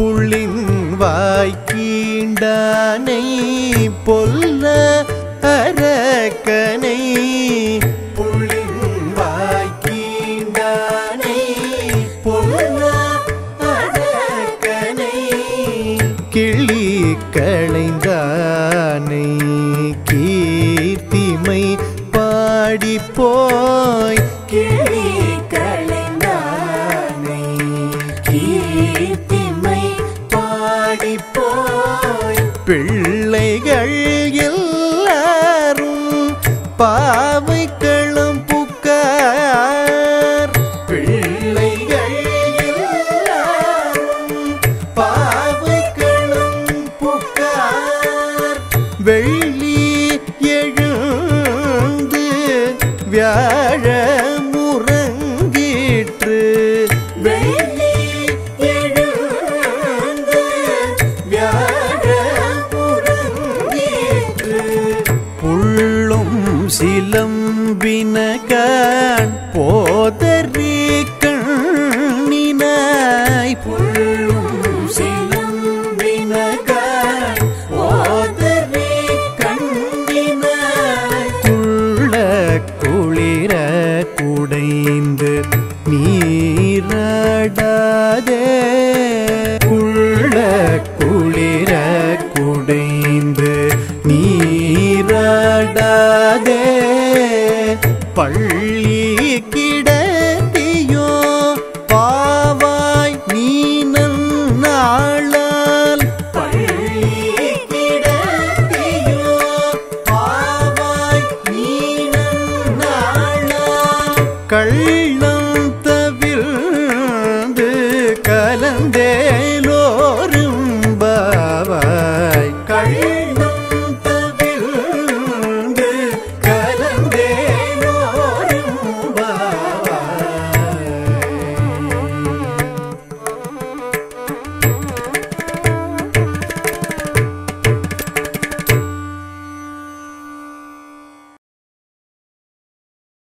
புள்ளின் வாய்க்கீண்டானை பொல்ல அரக்கனை புள்ளின் வாய்க்கீண்டானை பொல்ல அரக்கனை கிளி களைந்தானை கீர்த்திமை பாடி போய் கிளி களைந்தானை கீர்த்திமை பாடி போய் பிள்ளைகள் எல்லாரும் பாவைக்களம் புக்கார் பிள்ளைகள் எல்லாரும் பாவைக்களம் புக்கார் வெள்ளி எழுந்து வியாழ முறங்கிற்று வெள்ளி எழுந்து வியாழ முறங்கிற்று புள்ளும் சிலம்பினகான் போதறி கண்ணினாய் புள்ளும் சிலம்பினகான் போதறி கண்ணினாய் குள்ள குளிர குடைந்து நீராடாதே குள்ள குளிர குடைந்து நீராடாதே பள்ளி கிடத்தியோ பாவாய் நீ நன்னாளால் பள்ளி கிடத்தியோ பாவாய் நீ நன்னாளால் கள்ளம் தவிர்ந்து கலந்தே